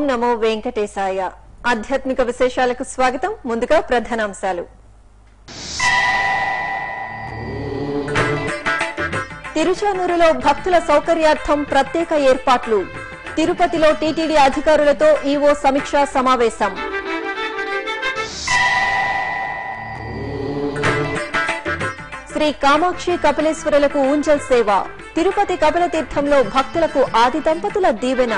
నమో వెంకటేశాయ ఆధ్యాత్మిక విశేషాలకు స్వాగతం ముందుగా ప్రధానాంశాలు తిరుచానూరులో భక్తుల సౌకర్యార్థం ప్రత్యేక ఏర్పాట్లు తిరుపతిలో టీటీడీ అధికారులతో ఈవో సమీక్షా సమావేశం శ్రీ కామాక్షి కపిలేశ్వరులకు ఊంజల్ సేవ తిరుపతి కపిల తీర్థంలో భక్తులకు ఆది దంపతుల దీవెన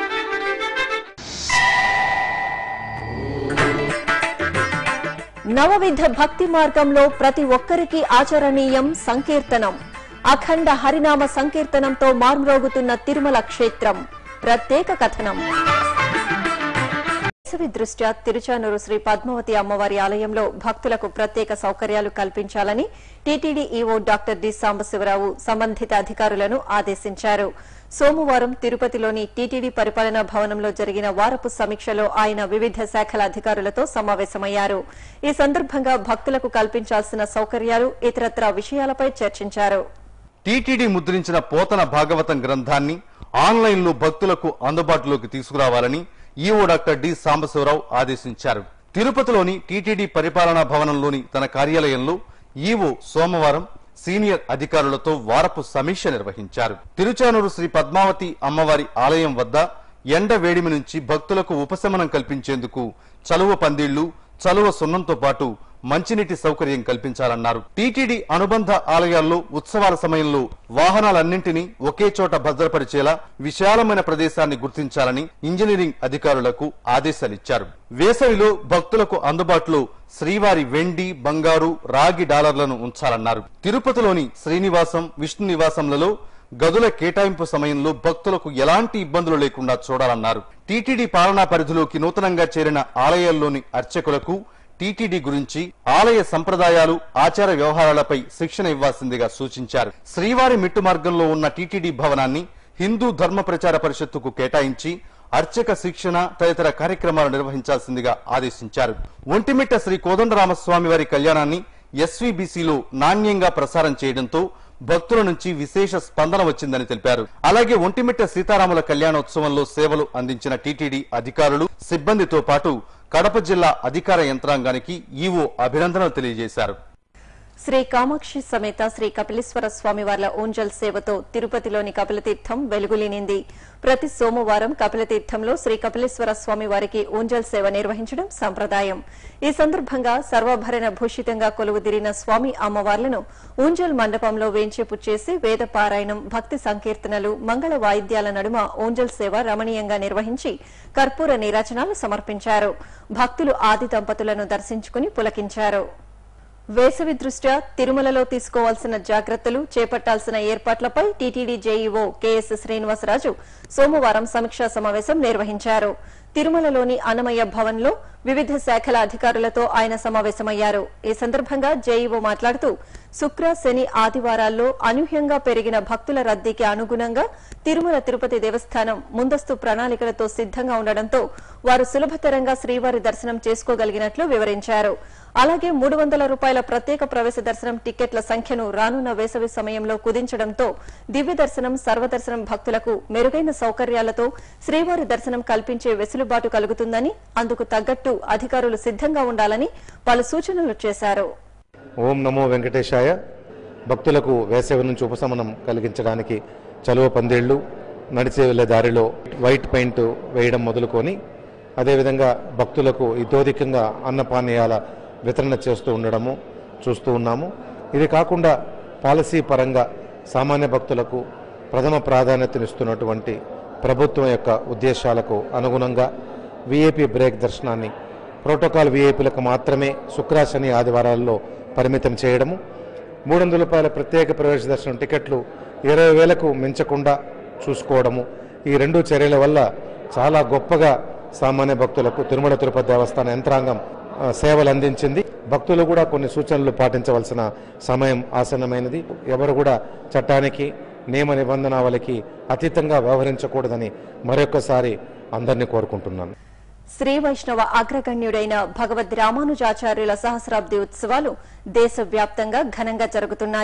నవవిధ భక్తి మార్గంలో ప్రతి ఒక్కరికి ఆచరణీయం సంకీర్తనం అఖండ హరినామ సంకీర్తనంతో మార్మ్రోగుతున్న తిరుమల క్షేత్రం ప్రత్యేక కథనం వేసవి దృష్ట్యా తిరుచానూరు శ్రీ పద్మావతి అమ్మవారి ఆలయంలో భక్తులకు ప్రత్యేక సౌకర్యాలు కల్పించాలని TTD EO doctor D Sambasivarao సంబంధిత అధికారులను ఆదేశించారు సోమవారం తిరుపతిలోని టీటీడీ పరిపాలనా భవనంలో జరిగిన వారపు సమీక్షలో ఆయన వివిధ శాఖల అధికారులతో సమావేశమయ్యారు ఈ సందర్భంగా భక్తులకు కల్పించాల్సిన సౌకర్యాలు ఇతరత్రా విషయాలపై చర్చించారు టీటీడీ ముద్రించిన పోతన భాగవతం గ్రంథాన్ని ఆన్లైన్లో భక్తులకు అందుబాటులోకి తీసుకురావాలని ఈవో డాక్టర్ డి సాంబశివరావు ఆదేశించారు తిరుపతిలోని టీటీడీ పరిపాలనా భవనంలోని తన కార్యాలయంలో ఈవో సోమవారం సీనియర్ అధికారులతో వారపు సమీక్ష నిర్వహించారు తిరుచానూరు శ్రీ పద్మావతి అమ్మవారి ఆలయం వద్ద ఎండ వేడిమి నుంచి భక్తులకు ఉపశమనం కల్పించేందుకు చలువ పందిళ్లు చలువ సున్నంతో పాటు మంచినీటి సౌకర్యం కల్పించాలన్నారు టీటీడీ అనుబంధ ఆలయాల్లో ఉత్సవాల సమయంలో వాహనాలన్నింటినీ ఒకే చోట భద్రపరిచేలా విశాలమైన ప్రదేశాన్ని గుర్తించాలని ఇంజనీరింగ్ అధికారులకు ఆదేశాలిచ్చారు వేసవిలో భక్తులకు అందుబాటులో శ్రీవారి వెండి బంగారు రాగి డాలర్లను ఉంచాలన్నారు తిరుపతిలోని శ్రీనివాసం విష్ణు నివాసంలలో గదుల కేటాయింపు సమయంలో భక్తులకు ఎలాంటి ఇబ్బందులు లేకుండా చూడాలన్నారు టీటీడీ పాలనా పరిధిలోకి నూతనంగా చేరిన ఆలయాల్లోని అర్చకులకు టీటీడీ గురించి ఆలయ సంప్రదాయాలు ఆచార వ్యవహారాలపై శిక్షణ ఇవ్వాల్సిందిగా సూచించారు శ్రీవారి మిట్టు మార్గంలో ఉన్న టీటీడీ భవనాన్ని హిందూ ధర్మ ప్రచార పరిషత్తుకు కేటాయించి అర్చక శిక్షణ తదితర కార్యక్రమాలు నిర్వహించాల్సిందిగా ఆదేశించారు ఒంటిమిట్ట శ్రీ కోదండరామస్వామి వారి కళ్యాణాన్ని ఎస్వీబీసీలో నాణ్యంగా ప్రసారం చేయడంతో భక్తుల నుంచి విశేష స్పందన వచ్చిందని తెలిపారు అలాగే ఒంటిమిట్ట సీతారాముల కళ్యాణోత్సవంలో సేవలు అందించిన టీటీడీ అధికారులు సిబ్బందితో పాటు కడప జిల్లా అధికార యంత్రాంగానికి ఈవో అభినందనలు తెలియజేశారు శ్రీ కామాక్షి సమేత శ్రీ కపిలేశ్వర స్వామి వార్ల ఊంజల్ సేవతో తిరుపతిలోని కపిలతీర్థం వెలుగులీనింది ప్రతి సోమవారం కపిలతీర్థంలో శ్రీ కపిలేశ్వర స్వామి వారికి ఊంజల్ సేవ నిర్వహించడం సంప్రదాయం ఈ సందర్భంగా సర్వాభరణ భూషితంగా కొలువుదిరిన స్వామి అమ్మవార్లను ఊంజల్ మండపంలో వేంచేపు చేసి వేద పారాయణం భక్తి సంకీర్తనలు మంగళ వాయిద్యాల నడుమ ఊంజల్ సేవ రమణీయంగా నిర్వహించి కర్పూర నీరాజనాలు సమర్పించారు భక్తులు ఆది దంపతులను దర్శించుకుని పులకించారు వేసవి దృష్ట్యా తిరుమలలో తీసుకోవాల్సిన జాగ్రత్తలు చేపట్టాల్సిన ఏర్పాట్లపై టీటీడీ జేఈఓ కెఎస్ శ్రీనివాసరాజు సోమవారం సమీక్షా సమావేశం నిర్వహించారు తిరుమలలోని అన్నమయ్య భవన్లో వివిధ శాఖల అధికారులతో ఆయన సమావేశమయ్యారు ఈ సందర్భంగా జేఈఓ మాట్లాడుతూ శుక్ర శని ఆదివారాల్లో అనూహ్యంగా పెరిగిన భక్తుల రద్దీకి అనుగుణంగా తిరుమల తిరుపతి దేవస్థానం ముందస్తు ప్రణాళికలతో సిద్దంగా ఉండడంతో వారు సులభతరంగా శ్రీవారి దర్శనం చేసుకోగలిగినట్లు వివరించారు అలాగే మూడు వందల రూపాయల ప్రత్యేక ప్రవేశ దర్శనం టిక్కెట్ల సంఖ్యను రానున్న వేసవి సమయంలో కుదించడంతో దివ్య దర్శనం సర్వదర్శనం భక్తులకు మెరుగైన సౌకర్యాలతో శ్రీవారి దర్శనం కల్పించే వెసులుబాటు కలుగుతుందని అందుకు తగ్గట్టు అధికారులు సిద్దంగా ఉండాలని పలు సూచనలు చేశారు ఓం నమో వెంకటేశాయ భక్తులకు వేసవి నుంచి ఉపశమనం కలిగించడానికి చలువ పందేళ్లు నడిచే వెళ్ళే దారిలో వైట్ పెయింట్ వేయడం మొదలుకొని అదేవిధంగా భక్తులకు ఇతోధికంగా అన్నపానీయాల వితరణ చేస్తూ ఉండడము చూస్తూ ఉన్నాము ఇది కాకుండా పాలసీ పరంగా సామాన్య భక్తులకు ప్రథమ ప్రాధాన్యతనిస్తున్నటువంటి ప్రభుత్వం యొక్క ఉద్దేశాలకు అనుగుణంగా విఐపి బ్రేక్ దర్శనాన్ని ప్రోటోకాల్ విఐపీలకు మాత్రమే శుక్ర శని ఆదివారాల్లో పరిమితం చేయడము మూడు వందల రూపాయల ప్రత్యేక ప్రవేశ దర్శనం టికెట్లు ఇరవై వేలకు మించకుండా చూసుకోవడము ఈ రెండు చర్యల వల్ల చాలా గొప్పగా సామాన్య భక్తులకు తిరుమల తిరుపతి దేవస్థాన యంత్రాంగం ఆ, సేవలు అందించింది భక్తులు కూడా కొన్ని సూచనలు పాటించవలసిన సమయం ఆసన్నమైనది ఎవరు కూడా చట్టానికి నియమ నిబంధనావళికి అతీతంగా వ్యవహరించకూడదని మరొకసారి అందరినీ కోరుకుంటున్నాను శ్రీ వైష్ణవ అగ్రగణ్యుడైన భగవద్ రామానుజాచార్యుల సహస్రాబ్ది ఉత్సవాలు దేశవ్యాప్తంగా ఘనంగా జరుగుతున్నాయి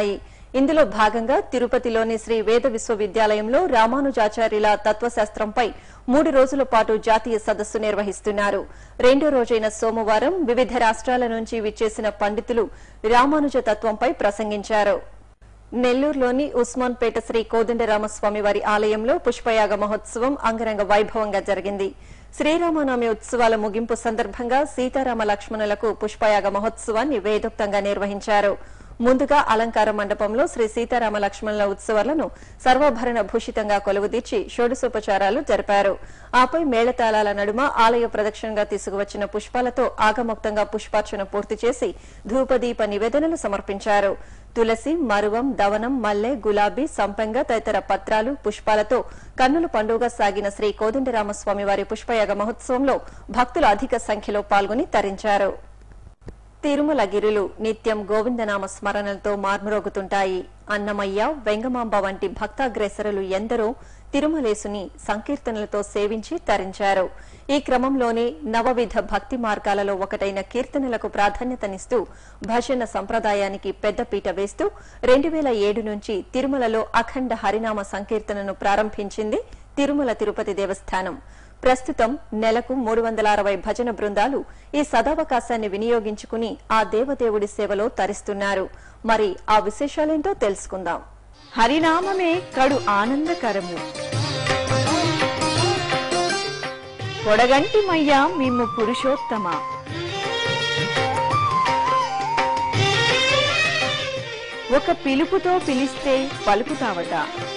ఇందులో భాగంగా తిరుపతిలోని శ్రీ వేద విశ్వవిద్యాలయంలో రామానుజాచార్యుల తత్వశాస్త్రంపై మూడు రోజుల పాటు జాతీయ సదస్సు నిర్వహిస్తున్నారు రెండో రోజైన సోమవారం వివిధ రాష్ట్రాల నుంచి విచ్చేసిన పండితులు రామానుజ తత్వంపై ప్రసంగించారు నెల్లూరులోని ఉస్మాన్పేట శ్రీ కోదండరామస్వామి వారి ఆలయంలో పుష్పయాగ మహోత్సవం అంగరంగ వైభవంగా జరిగింది శ్రీరామనవమి ఉత్సవాల ముగింపు సందర్భంగా సీతారామ లక్ష్మణులకు పుష్పయాగ మహోత్సవాన్ని వేదోక్తంగా నిర్వహించారు ముందుగా అలంకార మండపంలో శ్రీ సీతారామ లక్ష్మణుల ఉత్సవాలను సర్వాభరణ భూషితంగా కొలువుదీర్చి షోడశోపచారాలు జరిపారు ఆపై మేళతాళాల నడుమ ఆలయ ప్రదక్షిణగా తీసుకువచ్చిన పుష్పాలతో ఆగమోక్తంగా పుష్పార్చన పూర్తి చేసి ధూపదీప నివేదనలు సమర్పించారు తులసి మరువం దవనం మల్లె గులాబీ సంపెంగ తదితర పత్రాలు పుష్పాలతో కన్నుల పండుగ సాగిన శ్రీ కోదండరామస్వామి వారి పుష్పయాగ మహోత్సవంలో భక్తులు అధిక సంఖ్యలో పాల్గొని తరించారు తిరుమల గిరులు నిత్యం గోవిందనామ స్మరణలతో మార్మురోగుతుంటాయి అన్నమయ్య వెంగమాంబ వంటి భక్తాగ్రేసరులు ఎందరో తిరుమలేసుని సంకీర్తనలతో సేవించి తరించారు ఈ క్రమంలోనే నవవిధ భక్తి మార్గాలలో ఒకటైన కీర్తనలకు ప్రాధాన్యతనిస్తూ భజన సంప్రదాయానికి పెద్దపీట వేస్తూ రెండు వేల ఏడు నుంచి తిరుమలలో అఖండ హరినామ సంకీర్తనను ప్రారంభించింది తిరుమల తిరుపతి దేవస్థానం ప్రస్తుతం నెలకు మూడు వందల అరవై భజన బృందాలు ఈ సదావకాశాన్ని వినియోగించుకుని ఆ దేవదేవుడి సేవలో తరిస్తున్నారు మరి ఆ విశేషాలేంటో తెలుసుకుందాం హరినామమే కడు ఆనందకరము పొడగంటి మయ్యా మిమ్ము పురుషోత్తమ ఒక పిలుపుతో పిలిస్తే పలుకుతావట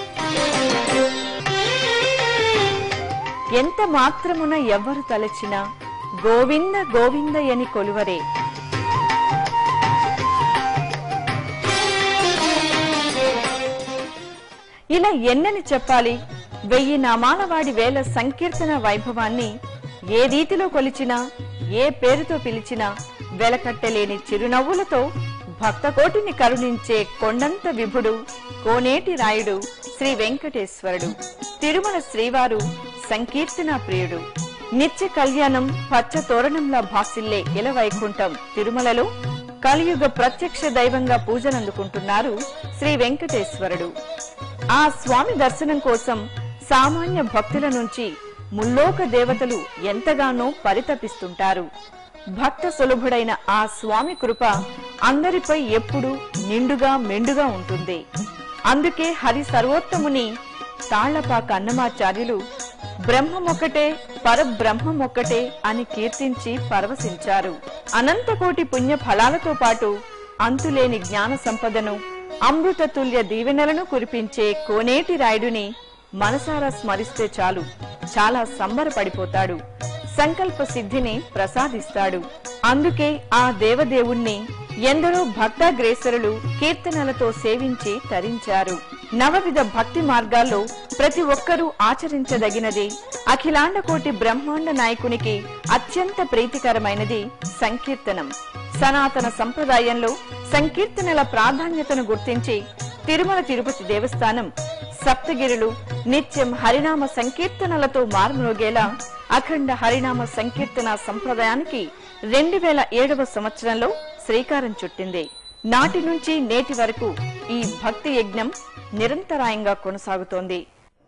ఎంత మాత్రమున ఎవ్వరు తలచినా గోవింద గోవిందయని కొలువరే ఇలా ఎన్నని చెప్పాలి వెయ్యి నామాల వాడి వేల సంకీర్తన వైభవాన్ని ఏ రీతిలో కొలిచినా ఏ పేరుతో పిలిచినా వెలకట్టలేని చిరునవ్వులతో భక్తకోటిని కరుణించే కొండంత విభుడు కోనేటి రాయుడు శ్రీ వెంకటేశ్వరుడు తిరుమల శ్రీవారు సంకీర్తన ప్రియుడు నిత్య కళ్యాణం పచ్చ తోరణంలా భాసిల్లే ఇలవైకుంఠం తిరుమలలో కలియుగ ప్రత్యక్ష దైవంగా పూజలందుకుంటున్నారు శ్రీ వెంకటేశ్వరుడు ఆ స్వామి దర్శనం కోసం సామాన్య భక్తుల నుంచి ముల్లోక దేవతలు ఎంతగానో పరితపిస్తుంటారు భక్త సులభుడైన ఆ స్వామి కృప అందరిపై ఎప్పుడూ నిండుగా మెండుగా ఉంటుంది అందుకే హరి సర్వోత్తముని తాళ్లపాక అన్నమాచార్యులు బ్రహ్మమొక్కటే పరబ్రహ్మమొక్కటే అని కీర్తించి పరవశించారు అనంతకోటి పుణ్య ఫలాలతో పాటు అంతులేని జ్ఞాన సంపదను అమృత తుల్య దీవెనలను కురిపించే కోనేటి రాయుడుని మనసారా స్మరిస్తే చాలు చాలా సంబరపడిపోతాడు సంకల్ప సిద్ధిని ప్రసాదిస్తాడు అందుకే ఆ దేవదేవుణ్ణి ఎందరో భక్తాగ్రేసరులు కీర్తనలతో సేవించి తరించారు నవవిధ భక్తి మార్గాల్లో ప్రతి ఒక్కరూ ఆచరించదగినది అఖిలాండ కోటి బ్రహ్మాండ నాయకునికి అత్యంత ప్రీతికరమైనది సంకీర్తనం సనాతన సంప్రదాయంలో సంకీర్తనల ప్రాధాన్యతను గుర్తించి తిరుమల తిరుపతి దేవస్థానం సప్తగిరులు నిత్యం హరినామ సంకీర్తనలతో మార్మోగేలా అఖండ హరినామ సంకీర్తన సంప్రదాయానికి రెండు వేల ఏడవ సంవత్సరంలో శ్రీకారం చుట్టింది నాటి నుంచి నేటి వరకు ఈ భక్తి యజ్ఞం నిరంతరాయంగా కొనసాగుతోంది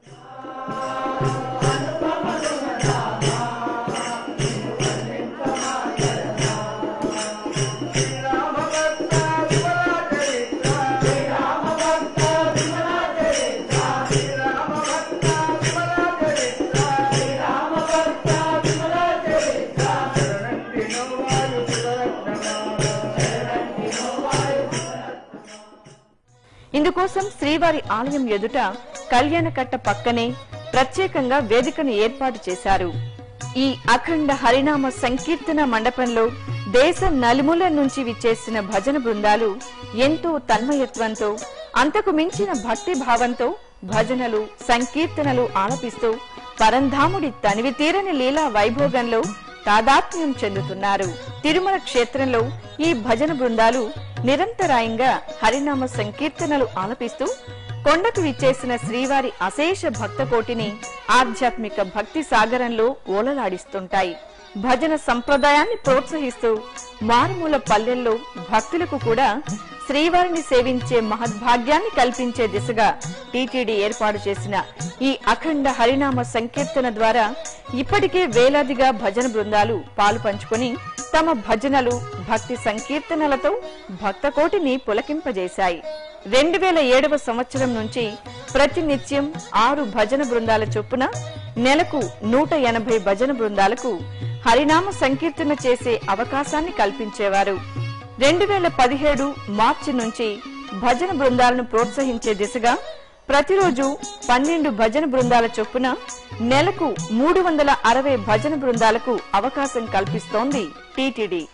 ఇందుకోసం శ్రీవారి ఆలయం ఎదుట కళ్యాణకట్ట పక్కనే ప్రత్యేకంగా వేదికను ఏర్పాటు చేశారు ఈ అఖండ హరినామ సంకీర్తన మండపంలో దేశ నలుమూల నుంచి విచ్చేసిన భజన బృందాలు ఎంతో తన్మయత్వంతో అంతకు మించిన భక్తి భావంతో భజనలు సంకీర్తనలు ఆలపిస్తూ పరంధాముడి తనివి తీరని లీలా వైభోగంలో తాదాత్మ్యం చెందుతున్నారు తిరుమల క్షేత్రంలో ఈ భజన బృందాలు నిరంతరాయంగా హరినామ సంకీర్తనలు ఆలపిస్తూ కొండకు విచ్చేసిన శ్రీవారి అశేష భక్త కోటిని ఆధ్యాత్మిక భక్తి సాగరంలో ఓలలాడిస్తుంటాయి భజన సంప్రదాయాన్ని ప్రోత్సహిస్తూ మారుమూల పల్లెల్లో భక్తులకు కూడా శ్రీవారిని సేవించే మహద్భాగ్యాన్ని కల్పించే దిశగా టీటీడీ ఏర్పాటు చేసిన ఈ అఖండ హరినామ సంకీర్తన ద్వారా ఇప్పటికే వేలాదిగా భజన బృందాలు పాలు పంచుకొని తమ భజనలు భక్తి సంకీర్తనలతో భక్తకోటిని పులకింపజేశాయి రెండు వేల ఏడవ సంవత్సరం నుంచి ప్రతినిత్యం ఆరు భజన బృందాల చొప్పున నెలకు నూట ఎనభై భజన బృందాలకు హరినామ సంకీర్తన చేసే అవకాశాన్ని కల్పించేవారు రెండు వేల పదిహేడు మార్చి నుంచి భజన బృందాలను ప్రోత్సహించే దిశగా ప్రతిరోజు పన్నెండు భజన బృందాల చొప్పున నెలకు మూడు వందల అరవై భజన బృందాలకు అవకాశం కల్పిస్తోంది టీటీడీ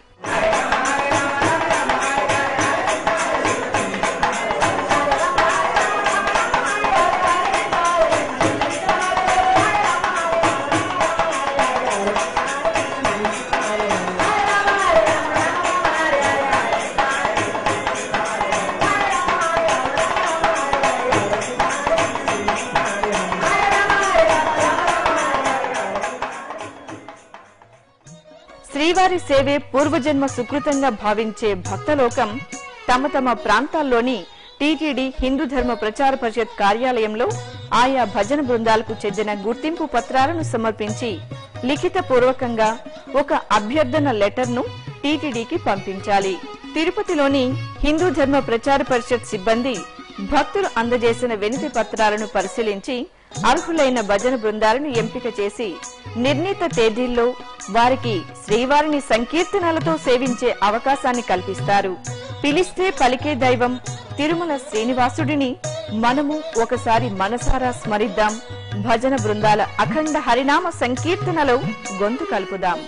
శ్రీవారి సేవే పూర్వజన్మ సుకృతంగా భావించే భక్తలోకం తమ తమ ప్రాంతాల్లోని టీటీడీ హిందూ ధర్మ ప్రచార పరిషత్ కార్యాలయంలో ఆయా భజన బృందాలకు చెందిన గుర్తింపు పత్రాలను సమర్పించి లిఖిత పూర్వకంగా ఒక అభ్యర్థన లెటర్ను టీటీడీకి పంపించాలి తిరుపతిలోని హిందూ ధర్మ ప్రచార పరిషత్ సిబ్బంది భక్తులు అందజేసిన వినతి పత్రాలను పరిశీలించి అర్హులైన భజన బృందాలను ఎంపిక చేసి నిర్ణీత తేదీల్లో వారికి శ్రీవారిని సంకీర్తనలతో సేవించే అవకాశాన్ని కల్పిస్తారు పిలిస్తే పలికే దైవం తిరుమల శ్రీనివాసుడిని మనము ఒకసారి మనసారా స్మరిద్దాం భజన బృందాల అఖండ హరినామ సంకీర్తనలో గొంతు కలుపుదాం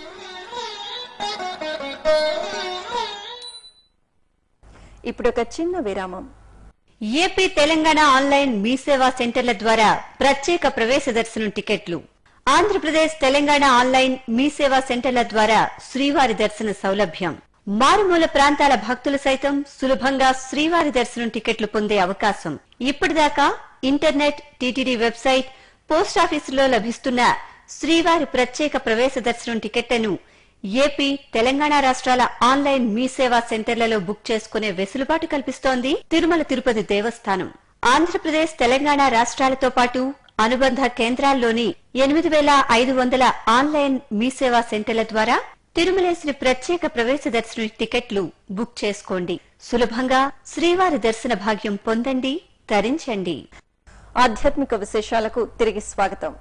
ఇప్పుడు ఒక చిన్న విరామం ఏపీ తెలంగాణ ఆన్లైన్ మీ సేవా సెంటర్ల ద్వారా ప్రత్యేక ప్రవేశ దర్శనం టికెట్లు ఆంధ్రప్రదేశ్ తెలంగాణ ఆన్లైన్ మీ సేవా సెంటర్ల ద్వారా శ్రీవారి దర్శన సౌలభ్యం మారుమూల ప్రాంతాల భక్తులు సైతం సులభంగా శ్రీవారి దర్శనం టికెట్లు పొందే అవకాశం ఇప్పటిదాకా ఇంటర్నెట్ టీటీడీ వెబ్సైట్ పోస్టాఫీసులో లభిస్తున్న శ్రీవారి ప్రత్యేక ప్రవేశ దర్శనం టికెట్లను ఏపీ తెలంగాణ రాష్ట్రాల ఆన్లైన్ మీ సేవా సెంటర్లలో బుక్ చేసుకునే వెసులుబాటు కల్పిస్తోంది తిరుమల తిరుపతి దేవస్థానం ఆంధ్రప్రదేశ్ తెలంగాణ రాష్ట్రాలతో పాటు అనుబంధ కేంద్రాల్లోని ఎనిమిది వేల ఐదు వందల ఆన్లైన్ మీ సేవా సెంటర్ల ద్వారా తిరుమలేశ్వరి ప్రత్యేక ప్రవేశ దర్శన టికెట్లు బుక్ చేసుకోండి సులభంగా శ్రీవారి దర్శన భాగ్యం పొందండి తరించండి ఆధ్యాత్మిక విశేషాలకు తిరిగి స్వాగతం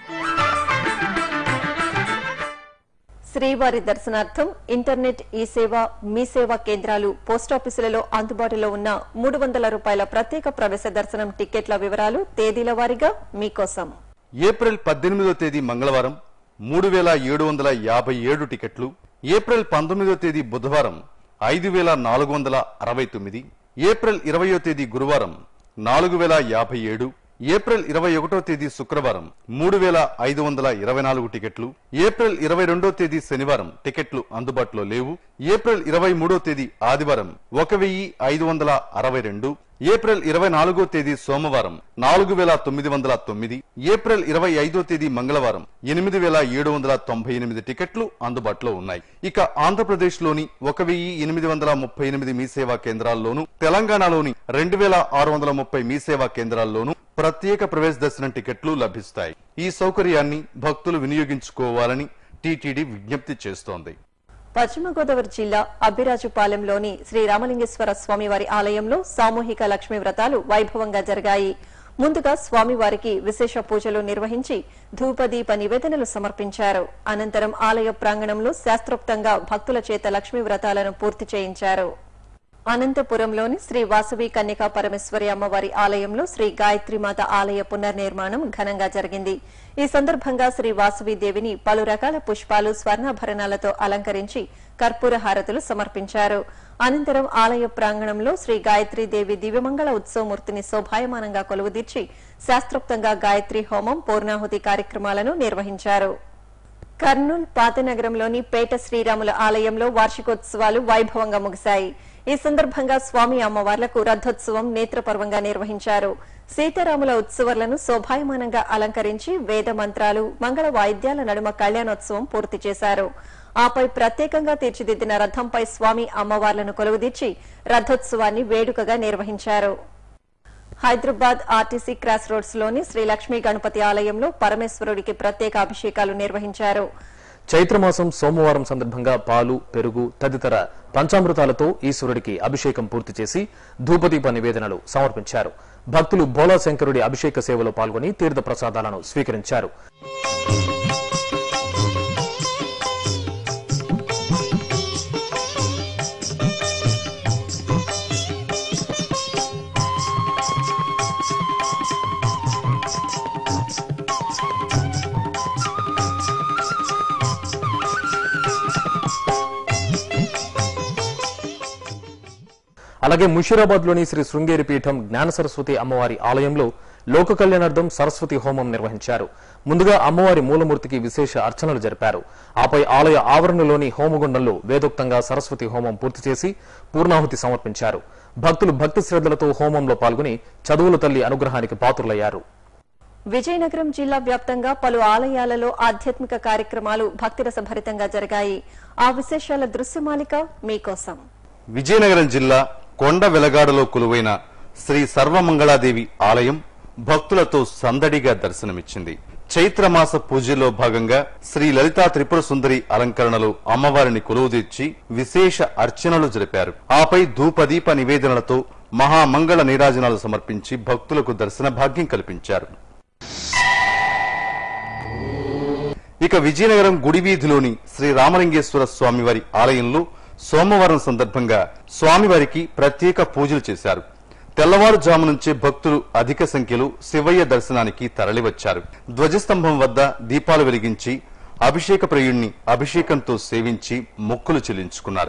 శ్రీవారి దర్శనార్థం ఇంటర్నెట్ ఈ సేవ మీ సేవా కేంద్రాలు పోస్టాఫీసులలో అందుబాటులో ఉన్న మూడు వందల రూపాయల ప్రత్యేక ప్రవేశ దర్శనం టికెట్ల వివరాలు తేదీల వారీగా మీకోసం ఏప్రిల్ పద్దెనిమిదో తేదీ మంగళవారం మూడు వేల ఏడు వందల యాభై ఏడు టికెట్లు ఏప్రిల్ పంతొమ్మిదో తేదీ బుధవారం ఐదు వేల నాలుగు వందల అరవై తొమ్మిది ఏప్రిల్ ఇరవయో తేదీ గురువారం నాలుగు వేల యాభై ఏడు ఏప్రిల్ ఇరవై ఒకటో తేదీ శుక్రవారం మూడు వేల ఐదు వందల ఇరవై నాలుగు టికెట్లు ఏప్రిల్ ఇరవై రెండో తేదీ శనివారం టికెట్లు అందుబాటులో లేవు ఏప్రిల్ ఇరవై మూడో తేదీ ఆదివారం ఒక వెయ్యి ఐదు వందల అరవై రెండు ఏప్రిల్ ఇరవై నాలుగో తేదీ సోమవారం నాలుగు వేల తొమ్మిది వందల తొమ్మిది ఏప్రిల్ ఇరవై ఐదో తేదీ మంగళవారం ఎనిమిది వేల ఏడు వందల తొంభై ఎనిమిది టికెట్లు అందుబాటులో ఉన్నాయి ఇక ఆంధ్రప్రదేశ్ లోని ఒక వెయ్యి ఎనిమిది వందల ముప్పై ఎనిమిది మీ సేవా కేంద్రాల్లోనూ తెలంగాణలోని రెండు వేల ఆరు వందల ముప్పై మీ సేవా కేంద్రాల్లోనూ ప్రత్యేక ప్రవేశ దర్శనం టికెట్లు లభిస్తాయి ఈ సౌకర్యాన్ని భక్తులు వినియోగించుకోవాలని టీటీడీ విజ్ఞప్తి చేస్తోంది పశ్చిమ గోదావరి జిల్లా అబ్బిరాజుపాలెంలోని శ్రీ రామలింగేశ్వర స్వామివారి ఆలయంలో సామూహిక లక్ష్మీ వ్రతాలు వైభవంగా జరిగాయి ముందుగా స్వామివారికి విశేష పూజలు నిర్వహించి ధూపదీప నివేదనలు సమర్పించారు అనంతరం ఆలయ ప్రాంగణంలో శాస్త్రోక్తంగా భక్తుల చేత లక్ష్మీ వ్రతాలను పూర్తి చేయించారు అనంతపురంలోని శ్రీ వాసవి కన్యకా పరమేశ్వరి అమ్మవారి ఆలయంలో శ్రీ గాయత్రీమాత ఆలయ పునర్నిర్మాణం ఘనంగా జరిగింది ఈ సందర్భంగా శ్రీ వాసవి దేవిని పలు రకాల పుష్పాలు స్వర్ణాభరణాలతో అలంకరించి కర్పూర హారతులు సమర్పించారు అనంతరం ఆలయ ప్రాంగణంలో శ్రీ గాయత్రీదేవి దివ్యమంగళ ఉత్సవమూర్తిని శోభాయమానంగా కొలువుదీర్చి శాస్త్రోక్తంగా గాయత్రి హోమం పూర్ణాహుతి కార్యక్రమాలను నిర్వహించారు కర్నూల్ పాతనగరంలోని పేట శ్రీరాముల ఆలయంలో వార్షికోత్సవాలు వైభవంగా ముగిశాయి ఈ సందర్భంగా స్వామి అమ్మవార్లకు రథోత్సవం నేత్రపర్వంగా నిర్వహించారు సీతారాముల ఉత్సవాలను శోభాయమానంగా అలంకరించి వేద మంత్రాలు మంగళ వాయిద్యాల నడుమ కళ్యాణోత్సవం పూర్తి చేశారు ఆపై ప్రత్యేకంగా తీర్చిదిద్దిన రథంపై స్వామి అమ్మవార్లను కొలువుదీర్చి రథోత్సవాన్ని వేడుకగా నిర్వహించారు హైదరాబాద్ ఆర్టీసీ క్రాస్ రోడ్స్ లోని శ్రీ లక్ష్మీ గణపతి ఆలయంలో పరమేశ్వరుడికి ప్రత్యేక అభిషేకాలు నిర్వహించారు చైత్రమాసం సోమవారం సందర్భంగా పాలు పెరుగు తదితర పంచామృతాలతో ఈశ్వరుడికి అభిషేకం పూర్తి చేసి ధూపదీప నివేదనలు సమర్పించారు భక్తులు భోలా శంకరుడి అభిషేక సేవలో పాల్గొని తీర్థ ప్రసాదాలను స్వీకరించారు అలాగే ముషీరాబాద్ లోని శ్రీ శృంగేరి పీఠం జ్ఞాన సరస్వతి అమ్మవారి ఆలయంలో లోక కళ్యాణార్థం సరస్వతి హోమం నిర్వహించారు ముందుగా అమ్మవారి మూలమూర్తికి విశేష అర్చనలు జరిపారు ఆపై ఆలయ ఆవరణలోని హోమగుండంలో వేదోక్తంగా సరస్వతి హోమం పూర్తి చేసి పూర్ణాహుతి సమర్పించారు భక్తులు భక్తి శ్రద్ధలతో హోమంలో పాల్గొని చదువుల తల్లి అనుగ్రహానికి పాత్రులయ్యారు విజయనగరం జిల్లా వ్యాప్తంగా పలు ఆలయాలలో ఆధ్యాత్మిక కార్యక్రమాలు భక్తిరసభరితంగా జరిగాయి ఆ విశేషాల దృశ్యమాలిక మీకోసం విజయనగరం జిల్లా కొండ వెలగాడలో కొలువైన శ్రీ సర్వమంగళాదేవి ఆలయం భక్తులతో సందడిగా దర్శనమిచ్చింది చైత్రమాస పూజలో భాగంగా శ్రీ లలితా త్రిపుర సుందరి అలంకరణలో అమ్మవారిని కొలువుదీర్చి విశేష అర్చనలు జరిపారు ఆపై ధూపదీప నివేదనలతో మహామంగళ నీరాజనాలు సమర్పించి భక్తులకు దర్శన భాగ్యం కల్పించారు ఇక విజయనగరం గుడి వీధిలోని శ్రీ రామలింగేశ్వర స్వామివారి ఆలయంలో సోమవారం సందర్భంగా స్వామివారికి ప్రత్యేక పూజలు చేశారు తెల్లవారుజాము నుంచే భక్తులు అధిక సంఖ్యలో శివయ్య దర్శనానికి తరలివచ్చారు ధ్వజస్తంభం వద్ద దీపాలు వెలిగించి అభిషేక ప్రియుణ్ణి అభిషేకంతో సేవించి మొక్కులు చెల్లించుకున్నారు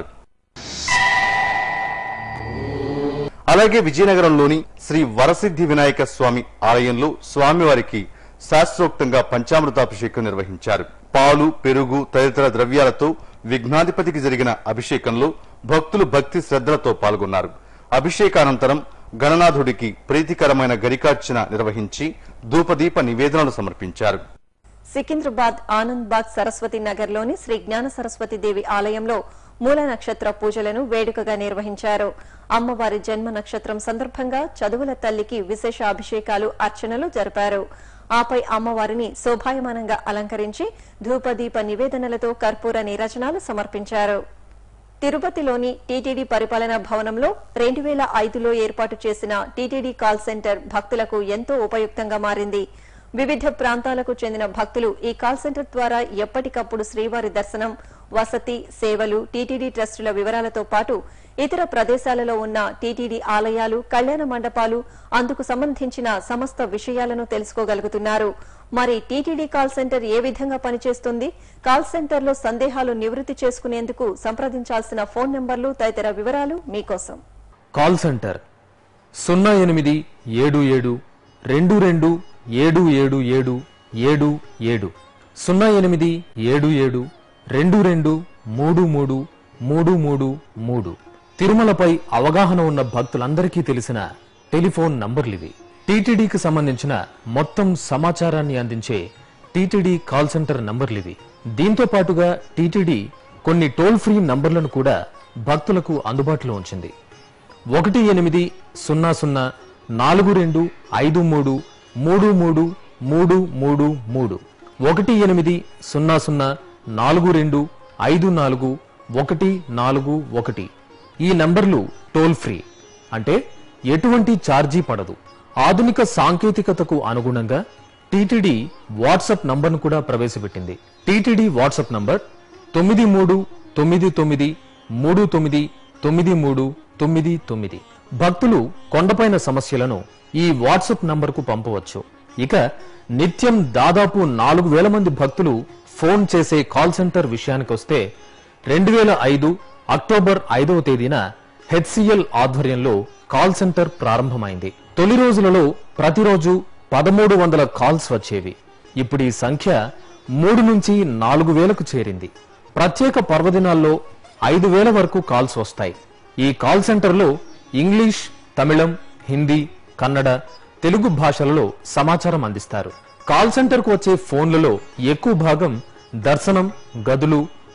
అలాగే విజయనగరంలోని శ్రీ వరసిద్ధి వినాయక స్వామి ఆలయంలో స్వామివారికి శాస్త్రోక్తంగా పంచామృతాభిషేకం నిర్వహించారు పాలు పెరుగు తదితర ద్రవ్యాలతో విఘ్నాధిపతికి జరిగిన అభిషేకంలో భక్తులు భక్తి శ్రద్ధలతో పాల్గొన్నారు అభిషేకానంతరం గణనాథుడికి ప్రీతికరమైన గరికార్చన నిర్వహించి ధూపదీప నివేదనలు సమర్పించారు సికింద్రాబాద్ ఆనంద్ బాగ్ సరస్వతి నగర్ లోని శ్రీ జ్ఞాన సరస్వతి దేవి ఆలయంలో మూల నక్షత్ర పూజలను వేడుకగా నిర్వహించారు అమ్మవారి జన్మ నక్షత్రం సందర్భంగా చదువుల తల్లికి విశేష అభిషేకాలు అర్చనలు జరిపారు ఆపై అమ్మవారిని శోభాయమానంగా అలంకరించి ధూపదీప నివేదనలతో కర్పూర నీరజనాలు సమర్పించారు తిరుపతిలోని టీటీడీ పరిపాలనా భవనంలో రెండు వేల ఐదులో ఏర్పాటు చేసిన టీటీడీ కాల్ సెంటర్ భక్తులకు ఎంతో ఉపయుక్తంగా మారింది వివిధ ప్రాంతాలకు చెందిన భక్తులు ఈ కాల్ సెంటర్ ద్వారా ఎప్పటికప్పుడు శ్రీవారి దర్శనం వసతి సేవలు టీటీడీ ట్రస్టుల వివరాలతో పాటు ఇతర ప్రదేశాలలో ఉన్న టీటీడీ ఆలయాలు కళ్యాణ మండపాలు అందుకు సంబంధించిన సమస్త విషయాలను తెలుసుకోగలుగుతున్నారు మరి టీటీడీ కాల్ సెంటర్ ఏ విధంగా పనిచేస్తుంది కాల్ సెంటర్లో సందేహాలు నివృత్తి చేసుకునేందుకు సంప్రదించాల్సిన ఫోన్ నంబర్లు తదితర వివరాలు మీకోసం కాల్ సెంటర్ సున్నా ఎనిమిది ఏడు ఏడు రెండు రెండు ఏడు ఏడు ఏడు ఏడు ఏడు సున్నా ఎనిమిది ఏడు ఏడు రెండు రెండు మూడు మూడు మూడు మూడు మూడు తిరుమలపై అవగాహన ఉన్న భక్తులందరికీ తెలిసిన టెలిఫోన్ నంబర్లివి టీటీడీకి సంబంధించిన మొత్తం సమాచారాన్ని అందించే టీటీడీ కాల్ సెంటర్ నంబర్లివి దీంతో పాటుగా టీటీడీ కొన్ని టోల్ ఫ్రీ నంబర్లను కూడా భక్తులకు అందుబాటులో ఉంచింది ఒకటి ఎనిమిది సున్నా సున్నా నాలుగు రెండు ఐదు మూడు మూడు మూడు మూడు మూడు మూడు ఒకటి ఎనిమిది సున్నా సున్నా నాలుగు రెండు ఐదు నాలుగు ఒకటి నాలుగు ఒకటి ఈ నంబర్లు టోల్ ఫ్రీ అంటే ఎటువంటి ఛార్జీ పడదు ఆధునిక సాంకేతికతకు అనుగుణంగా టీటీడీ వాట్సాప్ నంబర్ను కూడా ప్రవేశపెట్టింది టీటీడీ వాట్సాప్ నంబర్ తొమ్మిది మూడు తొమ్మిది తొమ్మిది మూడు తొమ్మిది తొమ్మిది మూడు తొమ్మిది తొమ్మిది భక్తులు కొండపైన సమస్యలను ఈ వాట్సాప్ నంబర్కు పంపవచ్చు ఇక నిత్యం దాదాపు నాలుగు వేల మంది భక్తులు ఫోన్ చేసే కాల్ సెంటర్ విషయానికొస్తే రెండు వేల ఐదు అక్టోబర్ ఐదవ తేదీన హెచ్సిఎల్ ఆధ్వర్యంలో కాల్ సెంటర్ ప్రారంభమైంది తొలి రోజులలో ప్రతిరోజు పదమూడు వందల కాల్స్ వచ్చేవి ఇప్పుడు ఈ సంఖ్య మూడు నుంచి నాలుగు వేలకు చేరింది ప్రత్యేక పర్వదినాల్లో ఐదు వేల వరకు కాల్స్ వస్తాయి ఈ కాల్ సెంటర్లో ఇంగ్లీష్ తమిళం హిందీ కన్నడ తెలుగు భాషలలో సమాచారం అందిస్తారు కాల్ సెంటర్కు వచ్చే ఫోన్లలో ఎక్కువ భాగం దర్శనం గదులు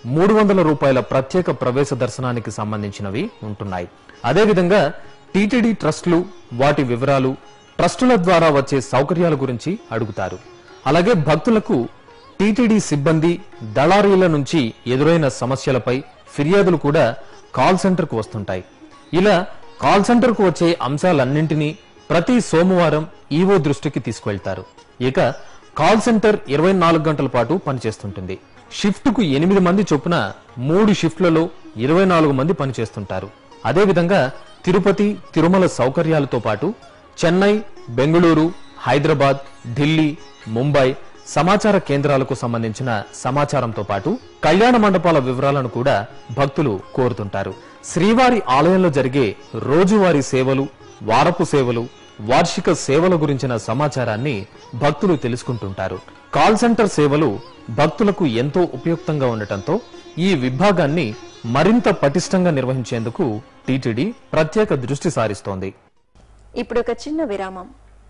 మూడు వందల రూపాయల ప్రత్యేక ప్రవేశ దర్శనానికి సంబంధించినవి ఉంటున్నాయి అదేవిధంగా టీటీడీ ట్రస్టులు వాటి వివరాలు ట్రస్టుల ద్వారా వచ్చే సౌకర్యాల గురించి అడుగుతారు అలాగే భక్తులకు టీటీడీ సిబ్బంది దళారీల నుంచి ఎదురైన సమస్యలపై ఫిర్యాదులు కూడా కాల్ సెంటర్కు వస్తుంటాయి ఇలా కాల్ సెంటర్కు వచ్చే అంశాలన్నింటినీ ప్రతి సోమవారం ఈవో దృష్టికి తీసుకువెళ్తారు ఇక కాల్ సెంటర్ ఇరవై నాలుగు గంటల పాటు పనిచేస్తుంటుంది షిఫ్ట్కు ఎనిమిది మంది చొప్పున మూడు షిఫ్ట్లలో ఇరవై నాలుగు మంది పనిచేస్తుంటారు అదేవిధంగా తిరుపతి తిరుమల సౌకర్యాలతో పాటు చెన్నై బెంగళూరు హైదరాబాద్ ఢిల్లీ ముంబై సమాచార కేంద్రాలకు సంబంధించిన సమాచారంతో పాటు కళ్యాణ మండపాల వివరాలను కూడా భక్తులు కోరుతుంటారు శ్రీవారి ఆలయంలో జరిగే రోజువారీ సేవలు వారపు సేవలు వార్షిక సేవల గురించిన సమాచారాన్ని భక్తులు తెలుసుకుంటుంటారు కాల్ సెంటర్ సేవలు భక్తులకు ఎంతో ఉపయుక్తంగా ఉండటంతో ఈ విభాగాన్ని మరింత పటిష్టంగా నిర్వహించేందుకు టీటీడీ ప్రత్యేక దృష్టి సారిస్తోంది ఇప్పుడు ఒక చిన్న విరామం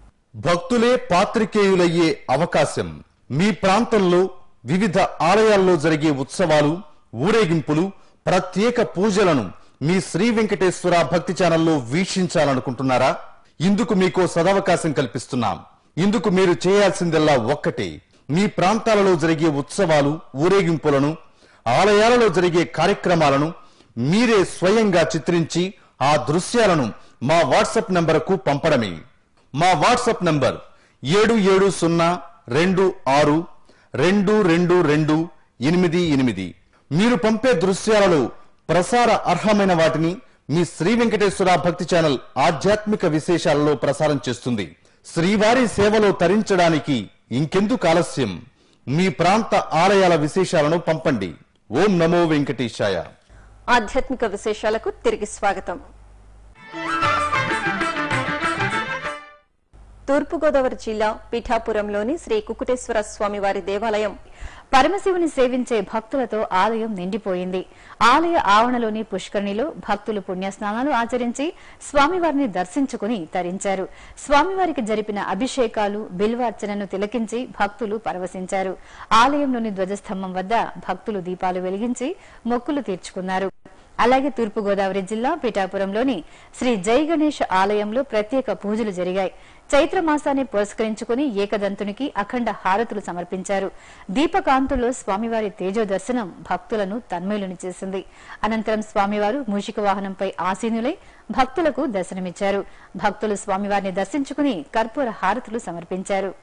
భక్తులే పాత్రికేయులయ్యే అవకాశం మీ ప్రాంతంలో వివిధ ఆలయాల్లో జరిగే ఉత్సవాలు ఊరేగింపులు ప్రత్యేక పూజలను మీ శ్రీ వెంకటేశ్వర భక్తి ఛానల్లో వీక్షించాలనుకుంటున్నారా ఇందుకు మీకో సదవకాశం కల్పిస్తున్నాం ఇందుకు మీరు చేయాల్సిందల్లా ఒక్కటే మీ ప్రాంతాలలో జరిగే ఉత్సవాలు ఊరేగింపులను ఆలయాలలో జరిగే కార్యక్రమాలను మీరే స్వయంగా చిత్రించి ఆ దృశ్యాలను మా వాట్సాప్ నంబరుకు పంపడమే మా వాట్సాప్ నంబర్ ఏడు ఏడు సున్నా రెండు ఆరు రెండు రెండు రెండు ఎనిమిది ఎనిమిది మీరు పంపే దృశ్యాలలో ప్రసార అర్హమైన వాటిని మీ శ్రీ వెంకటేశ్వర భక్తి ఛానల్ ఆధ్యాత్మిక విశేషాలలో ప్రసారం చేస్తుంది శ్రీవారి సేవలో తరించడానికి ఇంకెందుకు ఆలస్యం మీ ప్రాంత ఆలయాల విశేషాలను పంపండి ఓం నమో వెంకటేశాయ ఆధ్యాత్మిక విశేషాలకు తిరిగి స్వాగతం తూర్పుగోదావరి జిల్లా పిఠాపురంలోని శ్రీ కుకుటేశ్వర స్వామి వారి దేవాలయం పరమశివుని సేవించే భక్తులతో ఆలయం నిండిపోయింది ఆలయ ఆవరణలోని పుష్కరిణిలో భక్తులు పుణ్యస్నానాలు ఆచరించి స్వామివారిని దర్శించుకుని తరించారు స్వామివారికి జరిపిన అభిషేకాలు బిల్వార్చనను తిలకించి భక్తులు పరవశించారు ఆలయంలోని ధ్వజస్తంభం వద్ద భక్తులు దీపాలు వెలిగించి మొక్కులు తీర్చుకున్నారు అలాగే తూర్పుగోదావరి జిల్లా పిఠాపురంలోని శ్రీ జై గణేష్ ఆలయంలో ప్రత్యేక పూజలు జరిగాయి చైత్ర మాసాన్ని పురస్కరించుకుని ఏకదంతునికి అఖండ హారతులు సమర్పించారు దీపకాంతుల్లో స్వామివారి తేజో దర్శనం భక్తులను తన్మయులను చేసింది అనంతరం స్వామివారు మూషిక వాహనంపై ఆసీనులై భక్తులకు దర్శనమిచ్చారు భక్తులు స్వామివారిని దర్శించుకుని కర్పూర హారతులు సమర్పించారు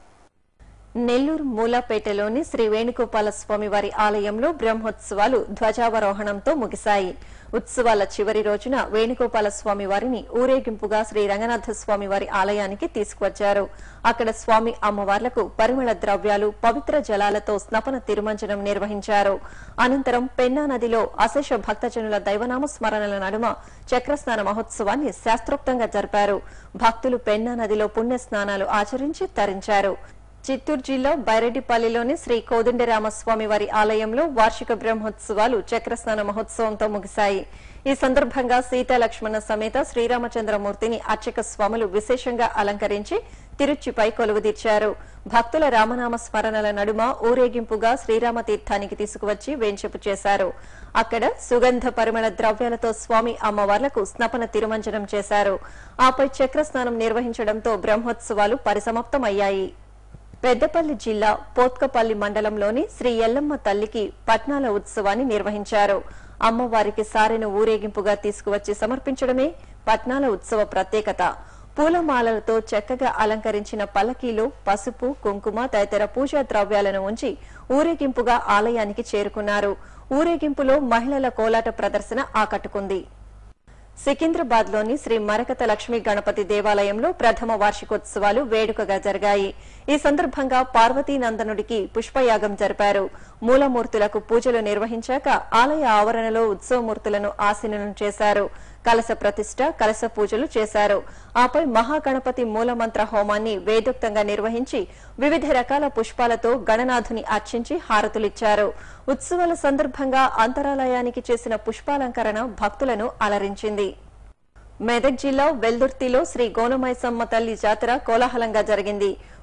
నెల్లూరు మూలాపేటలోని శ్రీ వేణుగోపాల స్వామి వారి ఆలయంలో బ్రహ్మోత్సవాలు ధ్వజావరోహణంతో ముగిశాయి ఉత్సవాల చివరి రోజున వేణుగోపాల స్వామి వారిని ఊరేగింపుగా శ్రీ రంగనాథ స్వామి వారి ఆలయానికి తీసుకువచ్చారు అక్కడ స్వామి అమ్మవార్లకు పరిమళ ద్రవ్యాలు పవిత్ర జలాలతో స్నపన తిరుమంజనం నిర్వహించారు అనంతరం పెన్నా నదిలో అశేష భక్తజనుల దైవనామ స్మరణల నడుమ చక్రస్నాన మహోత్సవాన్ని శాస్త్రోక్తంగా జరిపారు భక్తులు పెన్నా నదిలో పుణ్య స్నానాలు ఆచరించి తరించారు చిత్తూరు జిల్లా బైరెడ్డిపల్లిలోని శ్రీ కోదండరామస్వామి వారి ఆలయంలో వార్షిక బ్రహ్మోత్సవాలు చక్రస్నాన మహోత్సవంతో ముగిశాయి ఈ సందర్భంగా సీతా లక్ష్మణ సమేత శ్రీరామచంద్రమూర్తిని అర్చక స్వాములు విశేషంగా అలంకరించి తిరుచిపై కొలువుదీర్చారు భక్తుల రామనామ స్మరణల నడుమ ఊరేగింపుగా శ్రీరామ తీర్థానికి తీసుకువచ్చి వేంచెపు చేశారు అక్కడ సుగంధ పరిమళ ద్రవ్యాలతో స్వామి అమ్మవార్లకు స్నపన తిరుమంజనం చేశారు ఆపై చక్రస్నానం నిర్వహించడంతో బ్రహ్మోత్సవాలు పరిసమాప్తమయ్యాయి పెద్దపల్లి జిల్లా పోత్కపల్లి మండలంలోని శ్రీ ఎల్లమ్మ తల్లికి పట్నాల ఉత్సవాన్ని నిర్వహించారు అమ్మవారికి సారెను ఊరేగింపుగా తీసుకువచ్చి సమర్పించడమే పట్నాల ఉత్సవ ప్రత్యేకత పూలమాలలతో చక్కగా అలంకరించిన పల్లకీలో పసుపు కుంకుమ తదితర పూజా ద్రవ్యాలను ఉంచి ఊరేగింపుగా ఆలయానికి చేరుకున్నారు ఊరేగింపులో మహిళల కోలాట ప్రదర్శన ఆకట్టుకుంది సికింద్రాబాద్ లోని శ్రీ మరకత లక్ష్మీ గణపతి దేవాలయంలో ప్రథమ వార్షికోత్సవాలు వేడుకగా జరిగాయి ఈ సందర్భంగా పార్వతీ నందనుడికి పుష్పయాగం జరిపారు మూలమూర్తులకు పూజలు నిర్వహించాక ఆలయ ఆవరణలో ఉత్సవమూర్తులను ఆసీనులను చేశారు కలశ ప్రతిష్ట కలశ పూజలు చేశారు ఆపై మహాగణపతి మూలమంత్ర హోమాన్ని వేదోక్తంగా నిర్వహించి వివిధ రకాల పుష్పాలతో గణనాథుని అర్చించి హారతులిచ్చారు ఉత్సవాల సందర్భంగా అంతరాలయానికి చేసిన పుష్పాలంకరణ భక్తులను అలరించింది మెదక్ జిల్లా వెల్దుర్తిలో శ్రీ గోనమైసమ్మ తల్లి జాతర కోలాహలంగా జరిగింది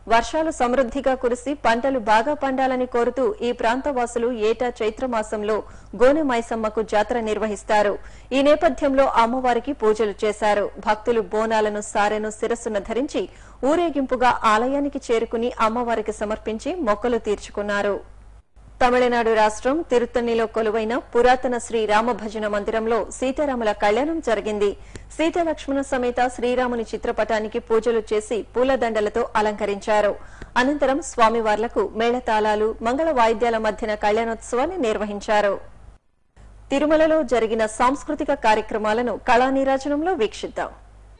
వర్షాలు సమృద్ధిగా కురిసి పంటలు బాగా పండాలని కోరుతూ ఈ ప్రాంత వాసులు ఏటా చైత్రమాసంలో గోనె మైసమ్మకు జాతర నిర్వహిస్తారు ఈ నేపథ్యంలో అమ్మవారికి పూజలు చేశారు భక్తులు బోనాలను సారెను శిరస్సున ధరించి ఊరేగింపుగా ఆలయానికి చేరుకుని అమ్మవారికి సమర్పించి మొక్కలు తీర్చుకున్నారు తమిళనాడు రాష్ట్రం తిరుత్తణిలో కొలువైన పురాతన శ్రీ రామభజన మందిరంలో సీతారాముల కళ్యాణం జరిగింది సీతాలక్ష్మణ సమేత శ్రీరాముని చిత్రపటానికి పూజలు చేసి పూలదండలతో అలంకరించారు అనంతరం స్వామివార్లకు మేళతాళాలు మంగళ వాయిద్యాల మధ్యన కళ్యాణోత్సవాన్ని నిర్వహించారు తిరుమలలో జరిగిన సాంస్కృతిక కార్యక్రమాలను కళానీరాజనంలో వీక్షిద్దాం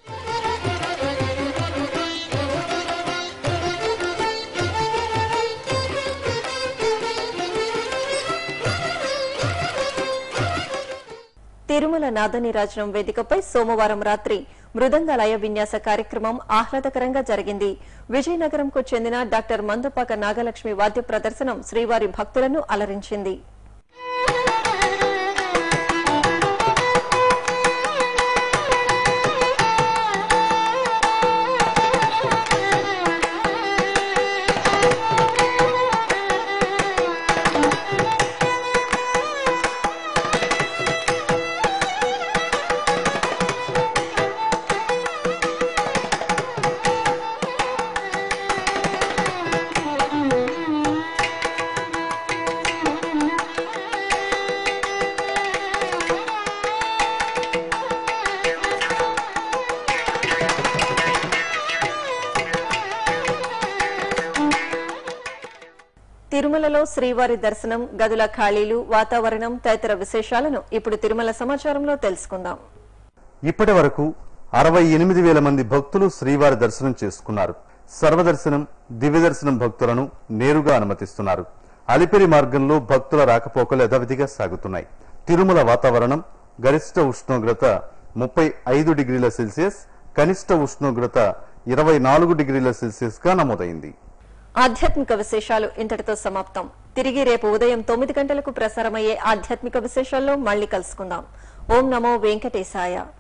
తిరుమల నాదనీరాజనం వేదికపై సోమవారం రాత్రి మృదంగ లయ విన్యాస కార్యక్రమం ఆహ్లాదకరంగా జరిగింది విజయనగరంకు చెందిన డాక్టర్ మందపాక నాగలక్ష్మి వాద్య ప్రదర్శనం శ్రీవారి భక్తులను అలరించింది తిరుమలలో శ్రీవారి దర్శనం గదుల ఖాళీలు వాతావరణం తదితర విశేషాలను ఇప్పుడు తిరుమల సమాచారంలో తెలుసుకుందాం ఇప్పటి వరకు అరవై ఎనిమిది వేల మంది భక్తులు శ్రీవారి దర్శనం చేసుకున్నారు సర్వదర్శనం దివ్య దర్శనం భక్తులను నేరుగా అనుమతిస్తున్నారు అలిపిరి మార్గంలో భక్తుల రాకపోకలు యథావిధిగా సాగుతున్నాయి తిరుమల వాతావరణం గరిష్ట ఉష్ణోగ్రత ముప్పై ఐదు డిగ్రీల సెల్సియస్ కనిష్ట ఉష్ణోగ్రత ఇరవై నాలుగు డిగ్రీల సెల్సియస్ గా నమోదైంది ఆధ్యాత్మిక విశేషాలు ఇంతటితో సమాప్తం తిరిగి రేపు ఉదయం తొమ్మిది గంటలకు ప్రసారమయ్యే ఆధ్యాత్మిక విశేషాల్లో మళ్ళీ కలుసుకుందాం ఓం నమో వెంకటేశాయ